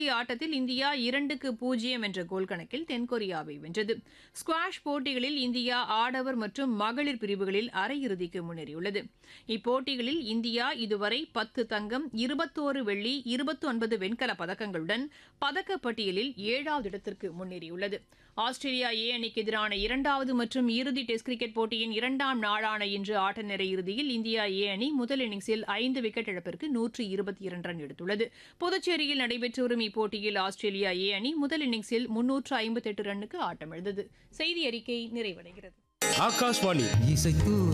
ஆட்டத்தில் இந்தியா இரண்டுக்கு பூஜ்ஜியம் என்ற கோல் கணக்கில் தென்கொரியாவை வென்றது ஸ்குவாஷ் போட்டிகளில் இந்தியா ஆடவர் மற்றும் மகளிர் பிரிவுகளில் அரையிறுதிக்கு முன்னேறியுள்ளது இப்போட்டிகளில் இந்தியா இதுவரை பத்து தங்கம் இருபத்தோரு வெள்ளி இருபத்தி ஒன்பது வெண்கல பதக்கங்களுடன் பதக்கப்பட்டியலில் ஏழாவது இடத்திற்கு முன்னேறியுள்ளது ஆஸ்திரேலியா ஏ அணிக்கு எதிரான இரண்டாவது மற்றும் இறுதி டெஸ்ட் கிரிக்கெட் போட்டியின் இரண்டாம் நாளான இன்று ஆட்ட நேர இறுதியில் இந்தியா ஏ அணி முதல் இன்னிங்ஸில் ஐந்து விக்கெட் இழப்பிற்கு நூற்று இருபத்தி இரண்டு ரன் எடுத்துள்ளது புதுச்சேரியில் நடைபெற்று வரும் இப்போட்டியில் ஆஸ்திரேலியா ஏ அணி முதல் இன்னிங்ஸில் முன்னூற்று ஐம்பத்தெட்டு ரன்னுக்கு ஆட்டமிழந்தது செய்தி அறிக்கை நிறைவடைகிறது ஆகாஷ்வாணி இசைத்து